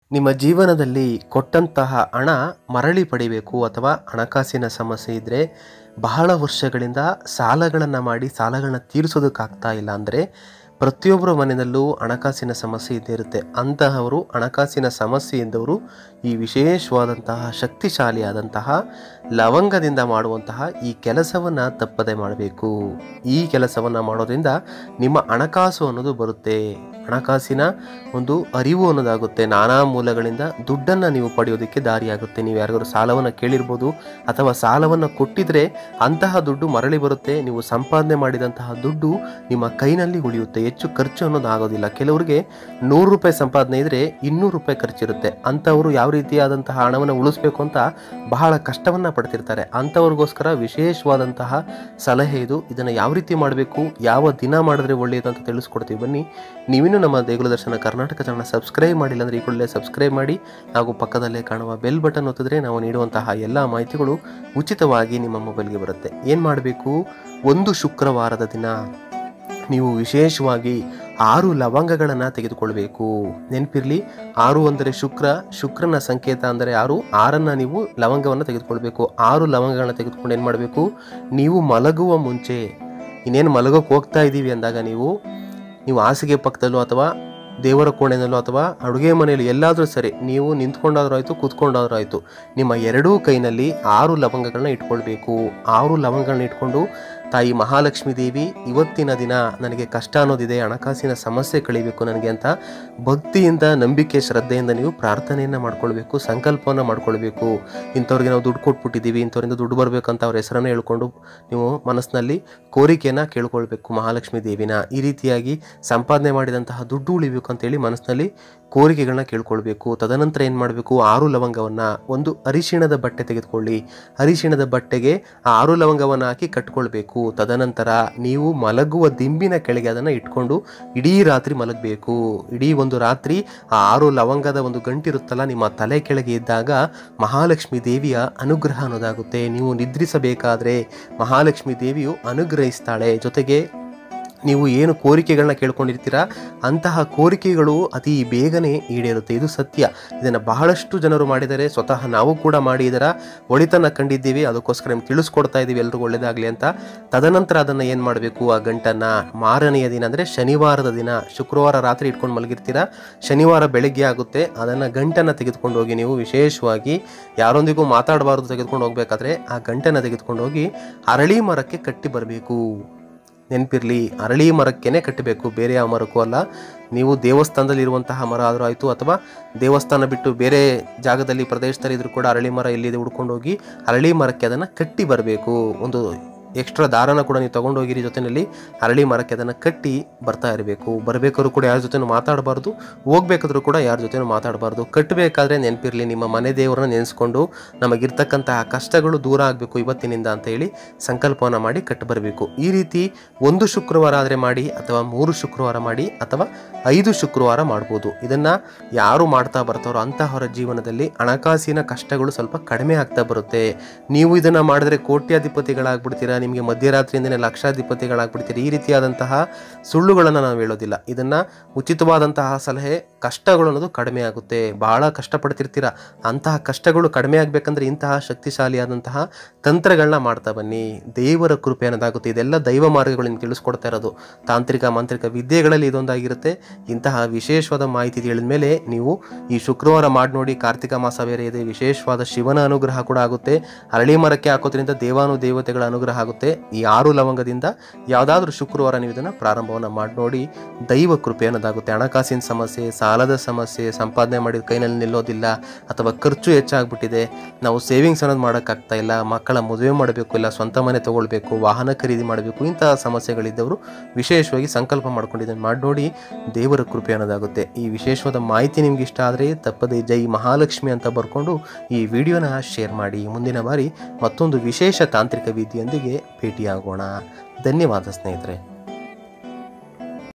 ನಿಮ್ಮ ಜೀವನದಲ್ಲಿ ಕೊಟ್ಟಂತಹ ಹಣ ಮರಳಿ ಪಡಿಬೇಕು ಅಥವಾ ಹಣಕಾಸಿನ ಸಮಸ್ಯೆ ಇದ್ದರೆ ಬಹಳ ವರ್ಷಗಳಿಂದ ಸಾಲಗಳನ್ನು ಮಾಡಿ ಸಾಲಗಳನ್ನ ತೀರಿಸೋದಕ್ಕಾಗ್ತಾ ಇಲ್ಲ ಅಂದರೆ ಪ್ರತಿಯೊಬ್ಬರ ಮನೆಯಲ್ಲೂ ಹಣಕಾಸಿನ ಸಮಸ್ಯೆ ಇದ್ದೇ ಇರುತ್ತೆ ಅಂತಹವರು ಹಣಕಾಸಿನ ಸಮಸ್ಯೆ ಇದ್ದವರು ಈ ವಿಶೇಷವಾದಂತಹ ಶಕ್ತಿಶಾಲಿಯಾದಂತಹ ಲವಂಗದಿಂದ ಮಾಡುವಂತಹ ಈ ಕೆಲಸವನ್ನು ತಪ್ಪದೆ ಮಾಡಬೇಕು ಈ ಕೆಲಸವನ್ನು ಮಾಡೋದ್ರಿಂದ ನಿಮ್ಮ ಹಣಕಾಸು ಅನ್ನೋದು ಬರುತ್ತೆ ಹಣಕಾಸಿನ ಒಂದು ಅರಿವು ಅನ್ನೋದಾಗುತ್ತೆ ನಾನಾ ಮೂಲಗಳಿಂದ ದುಡ್ಡನ್ನು ನೀವು ಪಡೆಯೋದಕ್ಕೆ ದಾರಿಯಾಗುತ್ತೆ ನೀವು ಯಾರಿಗಾದ್ರು ಸಾಲವನ್ನು ಕೇಳಿರ್ಬೋದು ಅಥವಾ ಸಾಲವನ್ನು ಕೊಟ್ಟಿದ್ರೆ ಅಂತಹ ದುಡ್ಡು ಮರಳಿ ಬರುತ್ತೆ ನೀವು ಸಂಪಾದನೆ ಮಾಡಿದಂತಹ ದುಡ್ಡು ನಿಮ್ಮ ಕೈನಲ್ಲಿ ಉಳಿಯುತ್ತೆ ಹೆಚ್ಚು ಖರ್ಚು ಅನ್ನೋದು ಆಗೋದಿಲ್ಲ ಕೆಲವರಿಗೆ ನೂರು ರೂಪಾಯಿ ಸಂಪಾದನೆ ಇದ್ದರೆ ಇನ್ನೂರು ರೂಪಾಯಿ ಖರ್ಚಿರುತ್ತೆ ಅಂಥವರು ಯಾವ ರೀತಿಯಾದಂತಹ ಹಣವನ್ನು ಉಳಿಸ್ಬೇಕು ಅಂತ ಬಹಳ ಕಷ್ಟವನ್ನು ಪಡ್ತಿರ್ತಾರೆ ಅಂಥವ್ರಿಗೋಸ್ಕರ ವಿಶೇಷವಾದಂತಹ ಸಲಹೆ ಇದು ಇದನ್ನು ಯಾವ ರೀತಿ ಮಾಡಬೇಕು ಯಾವ ದಿನ ಮಾಡಿದ್ರೆ ಒಳ್ಳೆಯದು ಅಂತ ತಿಳಿಸ್ಕೊಡ್ತೀವಿ ಬನ್ನಿ ನೀವಿನ್ನೂ ನಮ್ಮ ದೇಗುಲ ದರ್ಶನ ಕರ್ನಾಟಕ ಚಾನಲ್ ಸಬ್ಸ್ಕ್ರೈಬ್ ಮಾಡಿಲ್ಲ ಅಂದರೆ ಈ ಕೂಡಲೇ ಸಬ್ಸ್ಕ್ರೈಬ್ ಮಾಡಿ ಹಾಗೂ ಪಕ್ಕದಲ್ಲೇ ಕಾಣುವ ಬೆಲ್ ಬಟನ್ ಒತ್ತಿದ್ರೆ ನಾವು ನೀಡುವಂತಹ ಎಲ್ಲ ಮಾಹಿತಿಗಳು ಉಚಿತವಾಗಿ ನಿಮ್ಮ ಮೊಬೈಲ್ಗೆ ಬರುತ್ತೆ ಏನು ಮಾಡಬೇಕು ಒಂದು ಶುಕ್ರವಾರದ ದಿನ ನೀವು ವಿಶೇಷವಾಗಿ ಆರು ಲವಂಗಗಳನ್ನು ತೆಗೆದುಕೊಳ್ಬೇಕು ನೆನಪಿರಲಿ ಆರು ಅಂದರೆ ಶುಕ್ರ ಶುಕ್ರನ ಸಂಕೇತ ಅಂದರೆ ಆರು ಆರನ್ನು ನೀವು ಲವಂಗವನ್ನು ತೆಗೆದುಕೊಳ್ಬೇಕು ಆರು ಲವಂಗಗಳನ್ನ ತೆಗೆದುಕೊಂಡು ಏನು ಮಾಡಬೇಕು ನೀವು ಮಲಗುವ ಮುಂಚೆ ಇನ್ನೇನು ಮಲಗೋಕೆ ಹೋಗ್ತಾ ಇದ್ದೀವಿ ಅಂದಾಗ ನೀವು ನೀವು ಹಾಸಿಗೆ ಪಕ್ಕದಲ್ಲೋ ಅಥವಾ ದೇವರ ಕೋಣೆನಲ್ಲೋ ಅಥವಾ ಅಡುಗೆ ಮನೆಯಲ್ಲಿ ಎಲ್ಲಾದರೂ ಸರಿ ನೀವು ನಿಂತ್ಕೊಂಡಾದ್ರೂ ಆಯಿತು ಕೂತ್ಕೊಂಡಾದ್ರೂ ಆಯಿತು ನಿಮ್ಮ ಎರಡೂ ಕೈನಲ್ಲಿ ಆರು ಲವಂಗಗಳನ್ನ ಇಟ್ಕೊಳ್ಬೇಕು ಆರು ಲವಂಗಗಳನ್ನ ಇಟ್ಕೊಂಡು ತಾಯಿ ಮಹಾಲಕ್ಷ್ಮೀ ದೇವಿ ಇವತ್ತಿನ ದಿನ ನನಗೆ ಕಷ್ಟ ಅನ್ನೋದಿದೆ ಹಣಕಾಸಿನ ಸಮಸ್ಯೆ ಕಳಿಬೇಕು ನನಗೆ ಅಂತ ಭಕ್ತಿಯಿಂದ ನಂಬಿಕೆ ಶ್ರದ್ಧೆಯಿಂದ ನೀವು ಪ್ರಾರ್ಥನೆಯನ್ನು ಮಾಡ್ಕೊಳ್ಬೇಕು ಸಂಕಲ್ಪವನ್ನು ಮಾಡ್ಕೊಳ್ಬೇಕು ಇಂಥವ್ರಿಗೆ ನಾವು ದುಡ್ಡು ಕೊಟ್ಬಿಟ್ಟಿದ್ದೀವಿ ಇಂಥವ್ರಿಂದ ದುಡ್ಡು ಬರಬೇಕಂತ ಅವ್ರ ಹೆಸರನ್ನು ಹೇಳ್ಕೊಂಡು ನೀವು ಮನಸ್ಸಿನಲ್ಲಿ ಕೋರಿಕೆಯನ್ನು ಕೇಳ್ಕೊಳ್ಬೇಕು ಮಹಾಲಕ್ಷ್ಮೀ ದೇವಿನ ಈ ರೀತಿಯಾಗಿ ಸಂಪಾದನೆ ಮಾಡಿದಂತಹ ದುಡ್ಡು ಉಳಿಬೇಕು ಅಂತೇಳಿ ಮನಸ್ಸಿನಲ್ಲಿ ಕೋರಿಕೆಗಳನ್ನ ಕೇಳ್ಕೊಳ್ಬೇಕು ತದನಂತರ ಏನು ಮಾಡಬೇಕು ಆರು ಲವಂಗವನ್ನು ಒಂದು ಅರಿಶಿಣದ ಬಟ್ಟೆ ತೆಗೆದುಕೊಳ್ಳಿ ಅರಿಶಿಣದ ಬಟ್ಟೆಗೆ ಆ ಆರು ಲವಂಗವನ್ನು ಹಾಕಿ ಕಟ್ಕೊಳ್ಬೇಕು ತದನಂತರ ನೀವು ಮಲಗುವ ದಿಂಬಿನ ಕೆಳಗೆ ಅದನ್ನು ಇಟ್ಕೊಂಡು ಇಡೀ ರಾತ್ರಿ ಮಲಗಬೇಕು ಇಡೀ ಒಂದು ರಾತ್ರಿ ಆ ಆರು ಲವಂಗದ ಒಂದು ಗಂಟಿರುತ್ತಲ್ಲ ನಿಮ್ಮ ತಲೆ ಕೆಳಗೆ ಇದ್ದಾಗ ಮಹಾಲಕ್ಷ್ಮಿ ದೇವಿಯ ಅನುಗ್ರಹ ಅನ್ನೋದಾಗುತ್ತೆ ನೀವು ನಿದ್ರಿಸಬೇಕಾದ್ರೆ ಮಹಾಲಕ್ಷ್ಮಿ ದೇವಿಯು ಅನುಗ್ರಹಿಸ್ತಾಳೆ ಜೊತೆಗೆ ನೀವು ಏನು ಕೋರಿಕೆಗಳನ್ನ ಕೇಳ್ಕೊಂಡಿರ್ತೀರಾ ಅಂತಹ ಕೋರಿಕೆಗಳು ಅತಿ ಬೇಗನೆ ಈಡೇರುತ್ತೆ ಇದು ಸತ್ಯ ಇದನ್ನು ಬಹಳಷ್ಟು ಜನರು ಮಾಡಿದರೆ ಸ್ವತಃ ನಾವು ಕೂಡ ಮಾಡಿ ಇದರ ಒಳಿತನ ಕಂಡಿದ್ದೀವಿ ಅದಕ್ಕೋಸ್ಕರ ನಿಮ್ಗೆ ತಿಳಿಸ್ಕೊಡ್ತಾ ಇದ್ದೀವಿ ಎಲ್ರಿಗೂ ಒಳ್ಳೇದಾಗಲಿ ಅಂತ ತದನಂತರ ಅದನ್ನು ಏನು ಮಾಡಬೇಕು ಆ ಗಂಟನ್ನು ಮಾರನೆಯ ದಿನ ಅಂದರೆ ಶನಿವಾರದ ದಿನ ಶುಕ್ರವಾರ ರಾತ್ರಿ ಇಟ್ಕೊಂಡು ಮಲಗಿರ್ತೀರಾ ಶನಿವಾರ ಬೆಳಗ್ಗೆ ಆಗುತ್ತೆ ಅದನ್ನು ಗಂಟನ್ನು ತೆಗೆದುಕೊಂಡು ಹೋಗಿ ನೀವು ವಿಶೇಷವಾಗಿ ಯಾರೊಂದಿಗೂ ಮಾತಾಡಬಾರ್ದು ತೆಗೆದುಕೊಂಡು ಹೋಗ್ಬೇಕಾದ್ರೆ ಆ ಗಂಟನ್ನು ತೆಗೆದುಕೊಂಡು ಹೋಗಿ ಅರಳಿ ಮರಕ್ಕೆ ಕಟ್ಟಿ ಬರಬೇಕು ನೆನಪಿರಲಿ ಅರಳಿ ಮರಕ್ಕೇನೆ ಕಟ್ಟಬೇಕು ಬೇರೆ ಯಾವ ಮರಕ್ಕೂ ಅಲ್ಲ ನೀವು ದೇವಸ್ಥಾನದಲ್ಲಿ ಇರುವಂತಹ ಮರ ಆದರೂ ಆಯಿತು ಅಥವಾ ದೇವಸ್ಥಾನ ಬಿಟ್ಟು ಬೇರೆ ಜಾಗದಲ್ಲಿ ಪ್ರದೇಶದಲ್ಲಿ ಇದ್ರೂ ಕೂಡ ಅರಳಿ ಮರ ಎಲ್ಲಿದೆ ಹುಡ್ಕೊಂಡು ಹೋಗಿ ಅರಳಿ ಮರಕ್ಕೆ ಅದನ್ನು ಕಟ್ಟಿ ಬರಬೇಕು ಒಂದು ಎಕ್ಸ್ಟ್ರಾ ದಾರನ ಕೂಡ ನೀವು ತೊಗೊಂಡೋಗಿರಿ ಜೊತೆಯಲ್ಲಿ ಅರಳಿ ಮರಕ್ಕೆ ಅದನ್ನು ಕಟ್ಟಿ ಬರ್ತಾ ಇರಬೇಕು ಬರಬೇಕಾದ್ರೂ ಕೂಡ ಯಾರ ಜೊತೆನೂ ಮಾತಾಡಬಾರ್ದು ಹೋಗ್ಬೇಕಾದ್ರೂ ಕೂಡ ಯಾರ ಜೊತೆನೂ ಮಾತಾಡಬಾರ್ದು ಕಟ್ಟಬೇಕಾದ್ರೆ ನೆನಪಿರಲಿ ನಿಮ್ಮ ಮನೆ ದೇವರನ್ನ ನೆನೆಸ್ಕೊಂಡು ನಮಗಿರ್ತಕ್ಕಂತಹ ಕಷ್ಟಗಳು ದೂರ ಆಗಬೇಕು ಇವತ್ತಿನಿಂದ ಅಂತ ಹೇಳಿ ಸಂಕಲ್ಪವನ್ನು ಮಾಡಿ ಕಟ್ಟು ಬರಬೇಕು ಈ ರೀತಿ ಒಂದು ಶುಕ್ರವಾರ ಆದರೆ ಮಾಡಿ ಅಥವಾ ಮೂರು ಶುಕ್ರವಾರ ಮಾಡಿ ಅಥವಾ ಐದು ಶುಕ್ರವಾರ ಮಾಡ್ಬೋದು ಇದನ್ನು ಯಾರು ಮಾಡ್ತಾ ಬರ್ತಾರೋ ಅಂತಹವರ ಜೀವನದಲ್ಲಿ ಹಣಕಾಸಿನ ಕಷ್ಟಗಳು ಸ್ವಲ್ಪ ಕಡಿಮೆ ಆಗ್ತಾ ಬರುತ್ತೆ ನೀವು ಇದನ್ನು ಮಾಡಿದ್ರೆ ಕೋಟ್ಯಾಧಿಪತಿಗಳಾಗ್ಬಿಡ್ತೀರಾ ನಿಮಗೆ ಮಧ್ಯರಾತ್ರಿಯಿಂದನೇ ಲಕ್ಷಾಧಿಪತಿಗಳಾಗ್ಬಿಡ್ತೀರಿ ಈ ರೀತಿಯಾದಂತಹ ಸುಳ್ಳುಗಳನ್ನು ನಾವು ಹೇಳೋದಿಲ್ಲ ಇದನ್ನು ಉಚಿತವಾದಂತಹ ಸಲಹೆ ಕಷ್ಟಗಳು ಅನ್ನೋದು ಕಡಿಮೆ ಆಗುತ್ತೆ ಬಹಳ ಕಷ್ಟಪಡ್ತಿರ್ತೀರ ಅಂತಹ ಕಷ್ಟಗಳು ಕಡಿಮೆ ಆಗಬೇಕಂದ್ರೆ ಇಂತಹ ಶಕ್ತಿಶಾಲಿಯಾದಂತಹ ತಂತ್ರಗಳನ್ನ ಮಾಡ್ತಾ ಬನ್ನಿ ದೇವರ ಕೃಪೆ ಅನ್ನೋದಾಗುತ್ತೆ ಇದೆಲ್ಲ ದೈವ ಮಾರ್ಗಗಳನ್ನು ತಿಳಿಸ್ಕೊಡ್ತಾ ಇರೋದು ತಾಂತ್ರಿಕ ಮಾಂತ್ರಿಕ ವಿದ್ಯೆಗಳಲ್ಲಿ ಇದೊಂದಾಗಿರುತ್ತೆ ಇಂತಹ ವಿಶೇಷವಾದ ಮಾಹಿತಿ ತಿಳಿದ ಮೇಲೆ ನೀವು ಈ ಶುಕ್ರವಾರ ಮಾಡಿ ನೋಡಿ ಕಾರ್ತಿಕ ಮಾಸ ಬೇರೆ ಇದೆ ವಿಶೇಷವಾದ ಶಿವನ ಅನುಗ್ರಹ ಕೂಡ ಆಗುತ್ತೆ ಅರಳಿ ಮರಕ್ಕೆ ಹಾಕೋದ್ರಿಂದ ದೇವಾನು ದೇವತೆಗಳ ಅನುಗ್ರಹ ಆಗುತ್ತೆ ಈ ಆರು ಲವಂಗದಿಂದ ಯಾವುದಾದ್ರೂ ಶುಕ್ರವಾರ ನೀವು ಇದನ್ನು ಪ್ರಾರಂಭವನ್ನು ಮಾಡಿ ನೋಡಿ ದೈವ ಕೃಪೆ ಅನ್ನೋದಾಗುತ್ತೆ ಹಣಕಾಸಿನ ಸಮಸ್ಯೆ ಸಾಲದ ಸಮಸ್ಯೆ ಸಂಪಾದನೆ ಮಾಡಿದ ಕೈನಲ್ಲಿ ನಿಲ್ಲೋದಿಲ್ಲ ಅಥವಾ ಖರ್ಚು ಹೆಚ್ಚಾಗ್ಬಿಟ್ಟಿದೆ ನಾವು ಸೇವಿಂಗ್ಸ್ ಅನ್ನೋದು ಮಾಡೋಕ್ಕಾಗ್ತಾ ಇಲ್ಲ ಮಕ್ಕಳ ಮದುವೆ ಮಾಡಬೇಕು ಇಲ್ಲ ಸ್ವಂತ ಮನೆ ತಗೊಳ್ಬೇಕು ವಾಹನ ಖರೀದಿ ಮಾಡಬೇಕು ಇಂತಹ ಸಮಸ್ಯೆಗಳಿದ್ದವರು ವಿಶೇಷವಾಗಿ ಸಂಕಲ್ಪ ಮಾಡ್ಕೊಂಡಿದ್ದನ್ನು ಮಾಡಿ ನೋಡಿ ದೇವರ ಕೃಪೆ ಅನ್ನೋದಾಗುತ್ತೆ ಈ ವಿಶೇಷವಾದ ಮಾಹಿತಿ ನಿಮ್ಗೆ ಇಷ್ಟ ಆದರೆ ತಪ್ಪದೆ ಜೈ ಮಹಾಲಕ್ಷ್ಮಿ ಅಂತ ಬರ್ಕೊಂಡು ಈ ವಿಡಿಯೋನ ಶೇರ್ ಮಾಡಿ ಮುಂದಿನ ಬಾರಿ ಮತ್ತೊಂದು ವಿಶೇಷ ತಾಂತ್ರಿಕ ವಿಧಿಯೊಂದಿಗೆ ಭೇಟಿಯಾಗೋಣ ಧನ್ಯವಾದ ಸ್ನೇಹಿತರೆ